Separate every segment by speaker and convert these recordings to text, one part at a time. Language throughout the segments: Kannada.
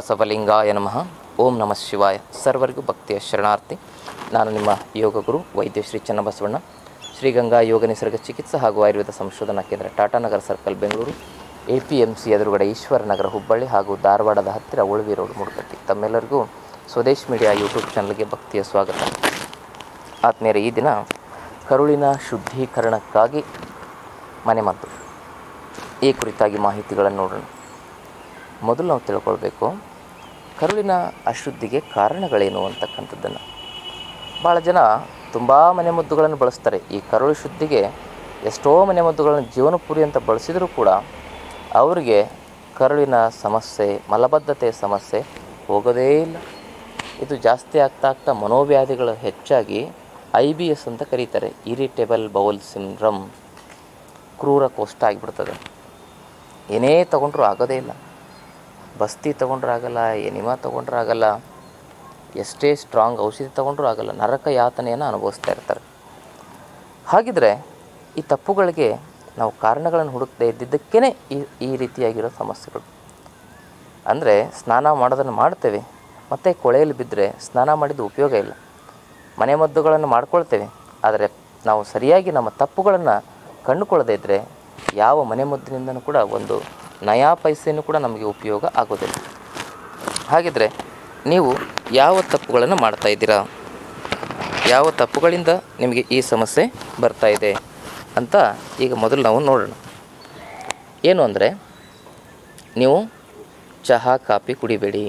Speaker 1: ಬಸವಲಿಂಗಾಯ ನಮಃ ಓಂ ನಮಃ ಶಿವಾಯ ಸರ್ವರಿಗೂ ಭಕ್ತಿಯ ಶರಣಾರ್ಥಿ ನಾನು ನಿಮ್ಮ ಯೋಗ ಗುರು ವೈದ್ಯ ಶ್ರೀ ಚನ್ನಬಸವಣ್ಣ ಶ್ರೀಗಂಗಾ ಯೋಗ ನಿಸರ್ಗ ಚಿಕಿತ್ಸಾ ಹಾಗೂ ಆಯುರ್ವೇದ ಸಂಶೋಧನಾ ಕೇಂದ್ರ Tatanagar circle Bengaluru A P M C ಎದುರುಗಡೆ ಈಶ್ವರ ನಗರ ಹುಬ್ಬಳ್ಳಿ ಹಾಗೂ ಧಾರವಾಡದ ಹತ್ತಿರ ಉಳುವಿ ರೋಡ್ ಮೂಡುಕಟ್ಟಿ ತಮ್ಮೆಲ್ಲರಿಗೂ ಸ್ವದೇಶ್ ಮೀಡಿಯಾ ಯೂಟ್ಯೂಬ್ ಚಾನಲ್ಗೆ ಭಕ್ತಿಯ ಸ್ವಾಗತ ಆತ್ಮೀಯರೇ ಈ ದಿನ ಕರುಳಿನ ಶುದ್ಧೀಕರಣಕ್ಕಾಗಿ ಮನೆಮದ್ದು ಈ ಕುರಿತಾಗಿ ಮಾಹಿತಿಗಳನ್ನು ನೋಡೋಣ ಮೊದಲು ನಾವು ತಿಳ್ಕೊಳ್ಬೇಕು ಕರುಳಿನ ಅಶುದ್ಧಿಗೆ ಕಾರಣಗಳೇನು ಅಂತಕ್ಕಂಥದ್ದನ್ನು ಭಾಳ ಜನ ತುಂಬ ಮನೆಮದ್ದುಗಳನ್ನು ಬಳಸ್ತಾರೆ ಈ ಕರುಳು ಶುದ್ಧಿಗೆ ಎಷ್ಟೋ ಮನೆಮದ್ದುಗಳನ್ನು ಜೀವನಪುರಿ ಅಂತ ಬಳಸಿದರೂ ಕೂಡ ಅವರಿಗೆ ಕರುಳಿನ ಸಮಸ್ಯೆ ಮಲಬದ್ಧತೆಯ ಸಮಸ್ಯೆ ಹೋಗೋದೇ ಇಲ್ಲ ಇದು ಜಾಸ್ತಿ ಆಗ್ತಾ ಆಗ್ತಾ ಮನೋವ್ಯಾಧಿಗಳು ಹೆಚ್ಚಾಗಿ ಐ ಬಿ ಎಸ್ ಅಂತ ಕರೀತಾರೆ ಇರಿಟೇಬಲ್ ಬೌಲ್ ಸಿಂಡ್ರಮ್ ಕ್ರೂರ ಕೋಷ್ಟ ಆಗಿಬಿಡ್ತದೆ ಏನೇ ತಗೊಂಡ್ರೂ ಆಗೋದೇ ಇಲ್ಲ ಬಸ್ತಿ ತೊಗೊಂಡ್ರೆ ಆಗಲ್ಲ ಎನಿಮಾ ತೊಗೊಂಡ್ರೆ ಆಗಲ್ಲ ಎಷ್ಟೇ ಸ್ಟ್ರಾಂಗ್ ಔಷಧಿ ತೊಗೊಂಡ್ರೂ ಆಗಲ್ಲ ನರಕ ಯಾತನೆಯನ್ನು ಅನುಭವಿಸ್ತಾ ಇರ್ತಾರೆ ಹಾಗಿದ್ರೆ ಈ ತಪ್ಪುಗಳಿಗೆ ನಾವು ಕಾರಣಗಳನ್ನು ಹುಡುಕದೇ ಇದ್ದಿದ್ದಕ್ಕೇ ಈ ಈ ರೀತಿಯಾಗಿರೋ ಸಮಸ್ಯೆಗಳು ಅಂದರೆ ಸ್ನಾನ ಮಾಡೋದನ್ನು ಮಾಡ್ತೇವೆ ಮತ್ತು ಕೊಳೆಯಲ್ಲಿ ಬಿದ್ದರೆ ಸ್ನಾನ ಮಾಡಿದ ಉಪಯೋಗ ಇಲ್ಲ ಮನೆಮದ್ದುಗಳನ್ನು ಮಾಡ್ಕೊಳ್ತೇವೆ ಆದರೆ ನಾವು ಸರಿಯಾಗಿ ನಮ್ಮ ತಪ್ಪುಗಳನ್ನು ಕಂಡುಕೊಳ್ಳದೇ ಇದ್ದರೆ ಯಾವ ಮನೆಮದ್ದಿನಿಂದನೂ ಕೂಡ ಒಂದು ನಯಾ ಪೈಸೆಯೂ ಕೂಡ ನಮಗೆ ಉಪಯೋಗ ಆಗೋದಿಲ್ಲ ಹಾಗಿದ್ರೆ ನೀವು ಯಾವ ತಪ್ಪುಗಳನ್ನು ಮಾಡ್ತಾ ಇದ್ದೀರಾ ಯಾವ ತಪ್ಪುಗಳಿಂದ ನಿಮಗೆ ಈ ಸಮಸ್ಯೆ ಬರ್ತಾ ಇದೆ ಅಂತ ಈಗ ಮೊದಲು ನಾವು ನೋಡೋಣ ಏನು ಅಂದರೆ ನೀವು ಚಹಾ ಕಾಫಿ ಕುಡಿಬೇಡಿ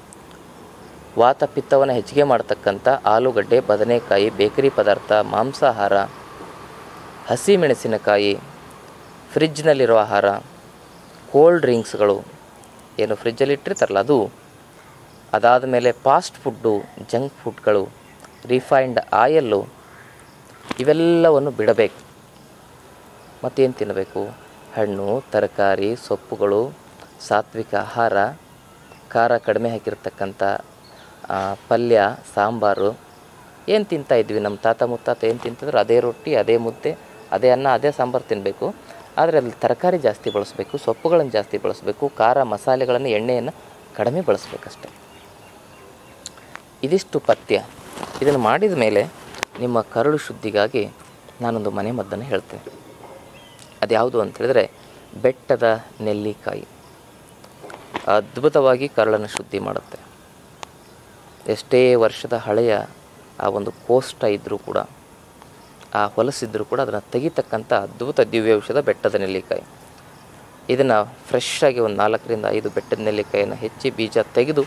Speaker 1: ವಾತ ಪಿತ್ತವನ್ನು ಹೆಚ್ಚಿಗೆ ಮಾಡ್ತಕ್ಕಂಥ ಆಲೂಗಡ್ಡೆ ಬದನೆಕಾಯಿ ಬೇಕರಿ ಪದಾರ್ಥ ಮಾಂಸಾಹಾರ ಹಸಿ ಮೆಣಸಿನಕಾಯಿ ಫ್ರಿಜ್ನಲ್ಲಿರೋ ಆಹಾರ ಕೋಲ್ಡ್ ಡ್ರಿಂಕ್ಸ್ಗಳು ಏನು ಫ್ರಿಜ್ಜಲ್ಲಿ ಇಟ್ಟಿರ್ತಾರಲ್ಲ ಅದು ಅದಾದ ಮೇಲೆ ಫಾಸ್ಟ್ ಫುಡ್ಡು ಜಂಕ್ ಫುಡ್ಗಳು ರಿಫೈನ್ಡ್ ಆಯಲ್ಲು ಇವೆಲ್ಲವನ್ನು ಬಿಡಬೇಕು ಮತ್ತೇನು ತಿನ್ನಬೇಕು ಹಣ್ಣು ತರಕಾರಿ ಸೊಪ್ಪುಗಳು ಸಾತ್ವಿಕ ಆಹಾರ ಖಾರ ಕಡಿಮೆ ಹಾಕಿರ್ತಕ್ಕಂಥ ಆ, ಪಲ್ಯ ಸಾಂಬಾರು ಏನು ತಿಂತಾ ಇದ್ವಿ ನಮ್ಮ ತಾತ ಮುತ್ತಾತ ಏನು ತಿಂತಿದ್ರು ಅದೇ ರೊಟ್ಟಿ ಅದೇ ಮುದ್ದೆ ಅದೇ ಅನ್ನ ಅದೇ ಸಾಂಬಾರು ತಿನ್ನಬೇಕು ಆದರೆ ಅಲ್ಲಿ ತರಕಾರಿ ಜಾಸ್ತಿ ಬಳಸಬೇಕು ಸೊಪ್ಪುಗಳನ್ನು ಜಾಸ್ತಿ ಬಳಸಬೇಕು ಖಾರ ಮಸಾಲೆಗಳನ್ನು ಎಣ್ಣೆಯನ್ನು ಕಡಿಮೆ ಬಳಸಬೇಕಷ್ಟೆ ಇದಿಷ್ಟು ಪಥ್ಯ ಇದನ್ನು ಮಾಡಿದ ಮೇಲೆ ನಿಮ್ಮ ಕರುಳು ಶುದ್ಧಿಗಾಗಿ ನಾನೊಂದು ಮನೆ ಮದ್ದನ್ನು ಹೇಳ್ತೇನೆ ಅದ್ಯಾವುದು ಅಂತ ಹೇಳಿದ್ರೆ ಬೆಟ್ಟದ ನೆಲ್ಲಿಕಾಯಿ ಅದ್ಭುತವಾಗಿ ಕರುಳನ್ನು ಶುದ್ಧಿ ಮಾಡುತ್ತೆ ಎಷ್ಟೇ ವರ್ಷದ ಹಳೆಯ ಆ ಒಂದು ಕೋಷ್ಟ ಇದ್ದರೂ ಕೂಡ ಆ ಹೊಲಸಿದ್ದರೂ ಕೂಡ ಅದನ್ನು ತೆಗಿತಕ್ಕಂಥ ಅದ್ಭುತ ದಿವ್ಯ ಔಷಧ ಬೆಟ್ಟದ ನೆಲ್ಲಿಕಾಯಿ ಇದನ್ನು ಫ್ರೆಶ್ ಆಗಿ ಒಂದು ನಾಲ್ಕರಿಂದ ಐದು ಬೆಟ್ಟದ ನೆಲ್ಲಿಕಾಯಿಯನ್ನು ಹೆಚ್ಚಿ ಬೀಜ ತೆಗೆದು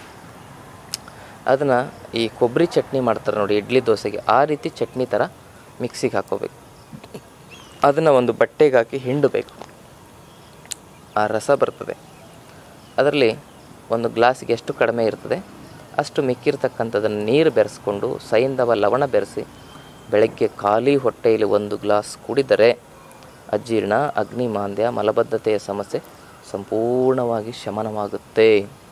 Speaker 1: ಅದನ್ನು ಈ ಕೊಬ್ಬರಿ ಚಟ್ನಿ ಮಾಡ್ತಾರೆ ನೋಡಿ ಇಡ್ಲಿ ದೋಸೆಗೆ ಆ ರೀತಿ ಚಟ್ನಿ ಥರ ಮಿಕ್ಸಿಗೆ ಹಾಕೋಬೇಕು ಅದನ್ನು ಒಂದು ಬಟ್ಟೆಗೆ ಹಾಕಿ ಹಿಂಡಬೇಕು ಆ ರಸ ಬರ್ತದೆ ಅದರಲ್ಲಿ ಒಂದು ಗ್ಲಾಸಿಗೆ ಎಷ್ಟು ಕಡಿಮೆ ಇರ್ತದೆ ಅಷ್ಟು ಮಿಕ್ಕಿರ್ತಕ್ಕಂಥದ್ದನ್ನು ನೀರು ಬೆರೆಸ್ಕೊಂಡು ಸೈಂಧವ ಲವಣ ಬೆರೆಸಿ ಬೆಳಗ್ಗೆ ಖಾಲಿ ಹೊಟ್ಟೆಯಲ್ಲಿ ಒಂದು ಗ್ಲಾಸ್ ಕುಡಿದರೆ ಅಜೀರ್ಣ ಅಗ್ನಿಮಾಂದ್ಯ ಮಲಬದ್ಧತೆಯ ಸಮಸ್ಯೆ ಸಂಪೂರ್ಣವಾಗಿ ಶಮನವಾಗುತ್ತೆ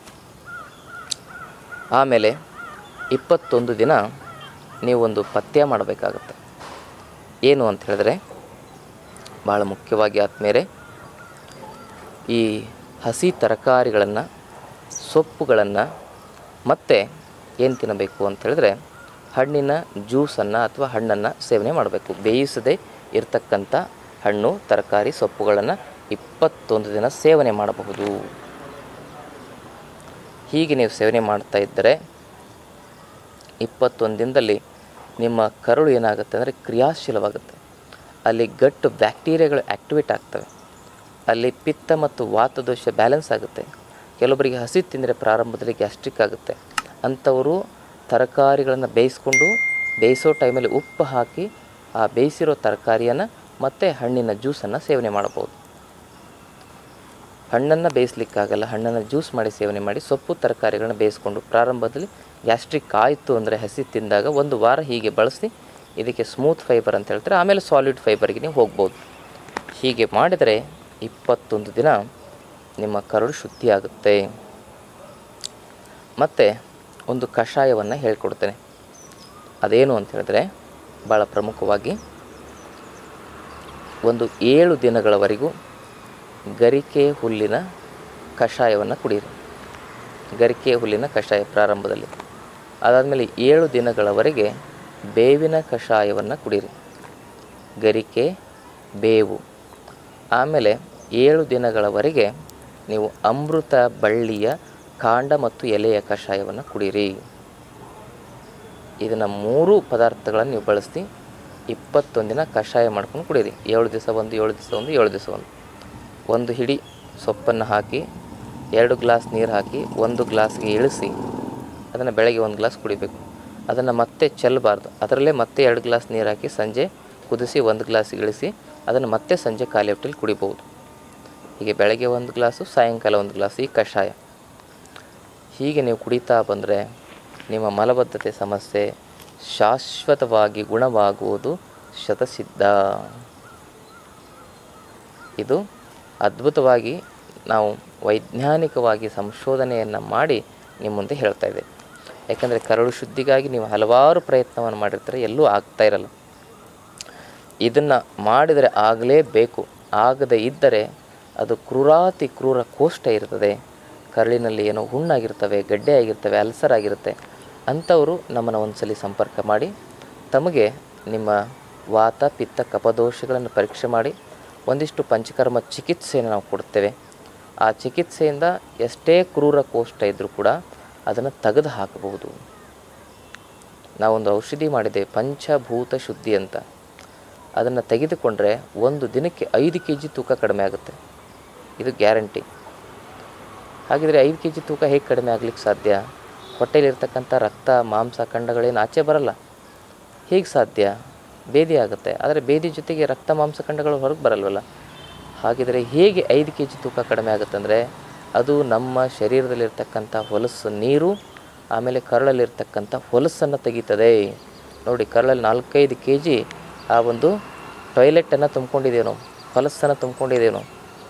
Speaker 1: ಆಮೇಲೆ ಇಪ್ಪತ್ತೊಂದು ದಿನ ನೀವೊಂದು ಪಥ್ಯ ಮಾಡಬೇಕಾಗತ್ತೆ ಏನು ಅಂತ ಹೇಳಿದ್ರೆ ಭಾಳ ಮುಖ್ಯವಾಗಿ ಆದಮೇಲೆ ಈ ಹಸಿ ತರಕಾರಿಗಳನ್ನು ಸೊಪ್ಪುಗಳನ್ನು ಮತ್ತು ಏನು ತಿನ್ನಬೇಕು ಅಂತ ಹೇಳಿದ್ರೆ ಹಣ್ಣಿನ ಜ್ಯೂಸನ್ನು ಅಥವಾ ಹಣ್ಣನ್ನು ಸೇವನೆ ಮಾಡಬೇಕು ಬೇಯಿಸದೇ ಇರತಕ್ಕಂಥ ಹಣ್ಣು ತರಕಾರಿ ಸೊಪ್ಪುಗಳನ್ನು ಇಪ್ಪತ್ತೊಂದು ದಿನ ಸೇವನೆ ಮಾಡಬಹುದು ಹೀಗೆ ನೀವು ಸೇವನೆ ಮಾಡ್ತಾ ಇದ್ದರೆ ಇಪ್ಪತ್ತೊಂದು ದಿನದಲ್ಲಿ ನಿಮ್ಮ ಕರುಳು ಏನಾಗುತ್ತೆ ಅಂದರೆ ಕ್ರಿಯಾಶೀಲವಾಗುತ್ತೆ ಅಲ್ಲಿ ಗಟ್ಟು ಬ್ಯಾಕ್ಟೀರಿಯಾಗಳು ಆ್ಯಕ್ಟಿವೇಟ್ ಆಗ್ತವೆ ಅಲ್ಲಿ ಪಿತ್ತ ಮತ್ತು ವಾತದೋಷ ಬ್ಯಾಲೆನ್ಸ್ ಆಗುತ್ತೆ ಕೆಲವೊಬ್ಬರಿಗೆ ಹಸಿ ತಿಂದರೆ ಪ್ರಾರಂಭದಲ್ಲಿ ಗ್ಯಾಸ್ಟ್ರಿಕ್ ಆಗುತ್ತೆ ಅಂಥವರು ತರಕಾರಿಗಳನ್ನು ಬೇಯಿಸ್ಕೊಂಡು ಬೇಯಿಸೋ ಟೈಮಲ್ಲಿ ಉಪ್ಪು ಹಾಕಿ ಆ ಬೇಯಿಸಿರೋ ತರಕಾರಿಯನ್ನು ಮತ್ತು ಹಣ್ಣಿನ ಜ್ಯೂಸನ್ನು ಸೇವನೆ ಮಾಡಬಹುದು ಹಣ್ಣನ್ನು ಬೇಯಿಸ್ಲಿಕ್ಕಾಗಲ್ಲ ಹಣ್ಣನ್ನು ಜ್ಯೂಸ್ ಮಾಡಿ ಸೇವನೆ ಮಾಡಿ ಸೊಪ್ಪು ತರಕಾರಿಗಳನ್ನ ಬೇಯಿಸ್ಕೊಂಡು ಪ್ರಾರಂಭದಲ್ಲಿ ಗ್ಯಾಸ್ಟ್ರಿಕ್ ಆಯಿತು ಅಂದರೆ ಹಸಿ ತಿಂದಾಗ ಒಂದು ವಾರ ಹೀಗೆ ಬಳಸಿ ಇದಕ್ಕೆ ಸ್ಮೂತ್ ಫೈಬರ್ ಅಂತ ಹೇಳ್ತಾರೆ ಆಮೇಲೆ ಸಾಲಿಡ್ ಫೈಬರ್ಗೆ ನೀವು ಹೋಗ್ಬೋದು ಹೀಗೆ ಮಾಡಿದರೆ ಇಪ್ಪತ್ತೊಂದು ದಿನ ನಿಮ್ಮ ಕರುಳು ಶುದ್ಧಿಯಾಗುತ್ತೆ ಮತ್ತು ಒಂದು ಕಷಾಯವನ್ನು ಹೇಳ್ಕೊಡ್ತೇನೆ ಅದೇನು ಅಂತ ಹೇಳಿದ್ರೆ ಭಾಳ ಪ್ರಮುಖವಾಗಿ ಒಂದು ಏಳು ದಿನಗಳವರೆಗೂ ಗರಿಕೆ ಹುಲ್ಲಿನ ಕಷಾಯವನ್ನು ಕುಡಿಯಿರಿ ಗರಿಕೆ ಹುಲ್ಲಿನ ಕಷಾಯ ಪ್ರಾರಂಭದಲ್ಲಿ ಅದಾದಮೇಲೆ ಏಳು ದಿನಗಳವರೆಗೆ ಬೇವಿನ ಕಷಾಯವನ್ನು ಕುಡೀರಿ ಗರಿಕೆ ಬೇವು ಆಮೇಲೆ ಏಳು ದಿನಗಳವರೆಗೆ ನೀವು ಅಮೃತ ಬಳ್ಳಿಯ ಕಾಂಡ ಮತ್ತು ಎಲೆಯ ಕಷಾಯವನ್ನು ಕುಡೀರಿ ಇದನ್ನು ಮೂರು ಪದಾರ್ಥಗಳನ್ನು ನೀವು ಬಳಸಿ ಇಪ್ಪತ್ತೊಂದಿನ ಕಷಾಯ ಮಾಡ್ಕೊಂಡು ಕುಡೀರಿ ಏಳು ದಿವಸ ಒಂದು ಏಳು ದಿವಸ ಒಂದು ಏಳು ದಿವಸ ಒಂದು ಒಂದು ಹಿಡಿ ಸೊಪ್ಪನ್ನು ಹಾಕಿ ಎರಡು ಗ್ಲಾಸ್ ನೀರು ಹಾಕಿ ಒಂದು ಗ್ಲಾಸ್ಗೆ ಇಳಿಸಿ ಅದನ್ನು ಬೆಳಗ್ಗೆ ಒಂದು ಗ್ಲಾಸ್ ಕುಡಿಬೇಕು ಅದನ್ನು ಮತ್ತೆ ಚೆಲ್ಲಬಾರ್ದು ಅದರಲ್ಲೇ ಮತ್ತೆ ಎರಡು ಗ್ಲಾಸ್ ನೀರು ಹಾಕಿ ಸಂಜೆ ಕುದಿಸಿ ಒಂದು ಗ್ಲಾಸ್ ಇಳಿಸಿ ಅದನ್ನು ಮತ್ತೆ ಸಂಜೆ ಖಾಲಿ ಹೊಟ್ಟೆಲಿ ಕುಡಿಬೋದು ಹೀಗೆ ಬೆಳಗ್ಗೆ ಒಂದು ಗ್ಲಾಸು ಸಾಯಂಕಾಲ ಒಂದು ಗ್ಲಾಸ್ ಈ ಕಷಾಯ ಹೀಗೆ ನೀವು ಕುಡಿತಾ ಬಂದರೆ ನಿಮ್ಮ ಮಲಬದ್ಧತೆ ಸಮಸ್ಯೆ ಶಾಶ್ವತವಾಗಿ ಗುಣವಾಗುವುದು ಶತಸಿದ್ಧ ಇದು ಅದ್ಭುತವಾಗಿ ನಾವು ವೈಜ್ಞಾನಿಕವಾಗಿ ಸಂಶೋಧನೆಯನ್ನು ಮಾಡಿ ನಿಮ್ಮ ಮುಂದೆ ಹೇಳ್ತಾ ಇದ್ದೇವೆ ಯಾಕಂದರೆ ಕರಳು ಶುದ್ಧಿಗಾಗಿ ನೀವು ಹಲವಾರು ಪ್ರಯತ್ನವನ್ನು ಮಾಡಿರ್ತಾರೆ ಎಲ್ಲೂ ಆಗ್ತಾ ಇರಲ್ಲ ಇದನ್ನು ಮಾಡಿದರೆ ಆಗಲೇಬೇಕು ಆಗದೇ ಇದ್ದರೆ ಅದು ಕ್ರೂರಾತಿ ಕ್ರೂರ ಕೋಷ್ಟ ಇರ್ತದೆ ಕರಳಿನಲ್ಲಿ ಏನೋ ಹುಣ್ಣಾಗಿರ್ತವೆ ಗಡ್ಡೆ ಆಗಿರ್ತವೆ ಅಲ್ಸರ್ ಆಗಿರುತ್ತೆ ಅಂಥವರು ನಮ್ಮನ್ನು ಒಂದ್ಸಲಿ ಸಂಪರ್ಕ ಮಾಡಿ ತಮಗೆ ನಿಮ್ಮ ವಾತ ಪಿತ್ತ ಕಪದೋಷಗಳನ್ನು ಪರೀಕ್ಷೆ ಮಾಡಿ ಒಂದಿಷ್ಟು ಪಂಚಕರ್ಮ ಚಿಕಿತ್ಸೆಯನ್ನು ನಾವು ಕೊಡ್ತೇವೆ ಆ ಚಿಕಿತ್ಸೆಯಿಂದ ಎಷ್ಟೇ ಕ್ರೂರ ಕೋಷ್ಟ ಇದ್ದರೂ ಕೂಡ ಅದನ್ನು ತೆಗೆದು ಹಾಕಬಹುದು ನಾವೊಂದು ಔಷಧಿ ಮಾಡಿದೆ ಪಂಚಭೂತ ಶುದ್ಧಿ ಅಂತ ಅದನ್ನು ತೆಗೆದುಕೊಂಡ್ರೆ ಒಂದು ದಿನಕ್ಕೆ ಐದು ಕೆ ಜಿ ತೂಕ ಕಡಿಮೆ ಆಗುತ್ತೆ ಇದು ಗ್ಯಾರಂಟಿ ಹಾಗಿದ್ರೆ ಐದು ಕೆ ಜಿ ತೂಕ ಹೇಗೆ ಕಡಿಮೆ ಆಗ್ಲಿಕ್ಕೆ ಸಾಧ್ಯ ಹೊಟ್ಟೆಲಿರ್ತಕ್ಕಂಥ ರಕ್ತ ಮಾಂಸ ಖಂಡಗಳೇನು ಆಚೆ ಬರಲ್ಲ ಹೇಗೆ ಸಾಧ್ಯ ಬೇದಿ ಆಗುತ್ತೆ ಆದರೆ ಬೇದಿ ಜೊತೆಗೆ ರಕ್ತ ಮಾಂಸ ಖಂಡಗಳು ಹೊರಗೆ ಬರಲ್ವಲ್ಲ ಹಾಗಿದ್ರೆ ಹೇಗೆ ಐದು ಕೆ ಜಿ ತೂಕ ಕಡಿಮೆ ಆಗುತ್ತಂದರೆ ಅದು ನಮ್ಮ ಶರೀರದಲ್ಲಿರ್ತಕ್ಕಂಥ ಹೊಲಸು ನೀರು ಆಮೇಲೆ ಕರಳಲ್ಲಿರ್ತಕ್ಕಂಥ ಹೊಲಸನ್ನು ತೆಗೀತದೆ ನೋಡಿ ಕರಳಲ್ಲಿ ನಾಲ್ಕೈದು ಕೆ ಜಿ ಆ ಒಂದು ಟಾಯ್ಲೆಟನ್ನು ತುಂಬ್ಕೊಂಡಿದ್ದೇವೆ ಹೊಲಸನ್ನು ತುಂಬ್ಕೊಂಡಿದ್ದೇವೆ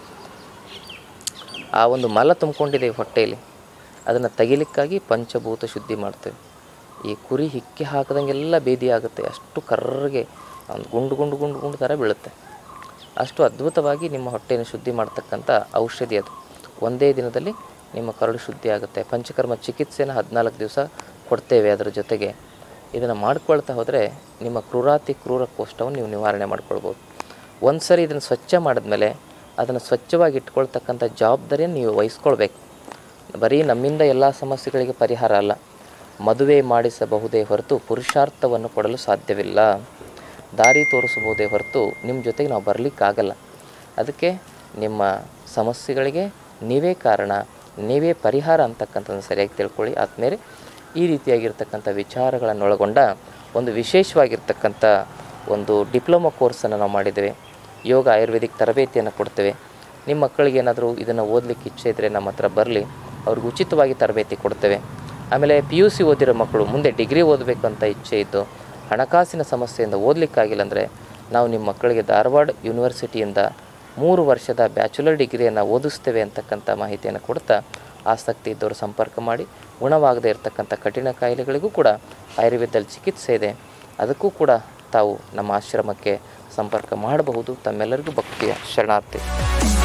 Speaker 1: ಆ ಒಂದು ಮಲ ತುಂಬ್ಕೊಂಡಿದ್ದೇವೆ ಹೊಟ್ಟೆಯಲ್ಲಿ ಅದನ್ನು ತೆಗಿಲಿಕ್ಕಾಗಿ ಪಂಚಭೂತ ಶುದ್ಧಿ ಮಾಡ್ತೇವೆ ಈ ಕುರಿ ಹಿಕ್ಕಿ ಹಾಕಿದಂಗೆಲ್ಲ ಬೇದಿ ಆಗುತ್ತೆ ಅಷ್ಟು ಕರ್ರಗೆ ಒಂದು ಗುಂಡು ಗುಂಡು ಗುಂಡು ಗುಂಡು ಥರ ಬೀಳುತ್ತೆ ಅಷ್ಟು ಅದ್ಭುತವಾಗಿ ನಿಮ್ಮ ಹೊಟ್ಟೆಯನ್ನು ಶುದ್ಧಿ ಮಾಡ್ತಕ್ಕಂಥ ಔಷಧಿ ಅದು ಒಂದೇ ದಿನದಲ್ಲಿ ನಿಮ್ಮ ಕರಳು ಶುದ್ಧಿ ಆಗುತ್ತೆ ಪಂಚಕರ್ಮ ಚಿಕಿತ್ಸೆನ ಹದಿನಾಲ್ಕು ದಿವಸ ಕೊಡ್ತೇವೆ ಅದರ ಜೊತೆಗೆ ಇದನ್ನು ಮಾಡ್ಕೊಳ್ತಾ ಹೋದರೆ ನಿಮ್ಮ ಕ್ರೂರಾತಿ ಕ್ರೂರ ಕೋಷ್ಟವನ್ನು ನೀವು ನಿವಾರಣೆ ಮಾಡ್ಕೊಳ್ಬೋದು ಒಂದು ಸರಿ ಇದನ್ನು ಸ್ವಚ್ಛ ಮಾಡಿದ್ಮೇಲೆ ಅದನ್ನು ಸ್ವಚ್ಛವಾಗಿ ಇಟ್ಕೊಳ್ತಕ್ಕಂಥ ಜವಾಬ್ದಾರಿಯನ್ನು ನೀವು ವಹಿಸ್ಕೊಳ್ಬೇಕು ಬರೀ ನಮ್ಮಿಂದ ಎಲ್ಲ ಸಮಸ್ಯೆಗಳಿಗೆ ಪರಿಹಾರ ಅಲ್ಲ ಮದುವೆ ಮಾಡಿಸಬಹುದೇ ಹೊರತು ಪುರುಷಾರ್ಥವನ್ನು ಕೊಡಲು ಸಾಧ್ಯವಿಲ್ಲ ದಾರಿ ತೋರಿಸಬಹುದೇ ಹೊರತು ನಿಮ್ಮ ಜೊತೆಗೆ ನಾವು ಬರಲಿಕ್ಕಾಗಲ್ಲ ಅದಕ್ಕೆ ನಿಮ್ಮ ಸಮಸ್ಯೆಗಳಿಗೆ ನೀವೇ ಕಾರಣ ನೀವೇ ಪರಿಹಾರ ಅಂತಕ್ಕಂಥದ್ದು ಸರಿಯಾಗಿ ತಿಳ್ಕೊಳ್ಳಿ ಆದಮೇಲೆ ಈ ರೀತಿಯಾಗಿರ್ತಕ್ಕಂಥ ವಿಚಾರಗಳನ್ನು ಒಳಗೊಂಡ ಒಂದು ವಿಶೇಷವಾಗಿರ್ತಕ್ಕಂಥ ಒಂದು ಡಿಪ್ಲೊಮಾ ಕೋರ್ಸನ್ನು ನಾವು ಮಾಡಿದ್ದೇವೆ ಯೋಗ ಆಯುರ್ವೇದಿಕ್ ತರಬೇತಿಯನ್ನು ಕೊಡ್ತೇವೆ ನಿಮ್ಮ ಮಕ್ಕಳಿಗೆ ಏನಾದರೂ ಇದನ್ನು ಓದಲಿಕ್ಕೆ ಇಚ್ಛೆ ಇದ್ದರೆ ನಮ್ಮ ಹತ್ರ ಬರಲಿ ಅವ್ರಿಗೆ ಉಚಿತವಾಗಿ ತರಬೇತಿ ಕೊಡ್ತೇವೆ ಆಮೇಲೆ ಪಿ ಯು ಸಿ ಓದಿರೋ ಮಕ್ಕಳು ಮುಂದೆ ಡಿಗ್ರಿ ಓದಬೇಕು ಅಂತ ಇಚ್ಛೆ ಇದ್ದು ಹಣಕಾಸಿನ ಸಮಸ್ಯೆಯಿಂದ ಓದಲಿಕ್ಕಾಗಿಲ್ಲ ಅಂದರೆ ನಾವು ನಿಮ್ಮ ಮಕ್ಕಳಿಗೆ ಧಾರವಾಡ ಯೂನಿವರ್ಸಿಟಿಯಿಂದ ಮೂರು ವರ್ಷದ ಬ್ಯಾಚುಲರ್ ಡಿಗ್ರಿಯನ್ನು ಓದಿಸ್ತೇವೆ ಅಂತಕ್ಕಂಥ ಮಾಹಿತಿಯನ್ನು ಕೊಡ್ತಾ ಆಸಕ್ತಿ ಇದ್ದವರು ಸಂಪರ್ಕ ಮಾಡಿ ಗುಣವಾಗದೇ ಇರತಕ್ಕಂಥ ಕಠಿಣ ಕಾಯಿಲೆಗಳಿಗೂ ಕೂಡ ಆಯುರ್ವೇದದಲ್ಲಿ ಚಿಕಿತ್ಸೆ ಇದೆ ಅದಕ್ಕೂ ಕೂಡ ತಾವು ನಮ್ಮ ಆಶ್ರಮಕ್ಕೆ ಸಂಪರ್ಕ ಮಾಡಬಹುದು ತಮ್ಮೆಲ್ಲರಿಗೂ ಭಕ್ತಿಯ ಶರಣಾರ್ಥಿ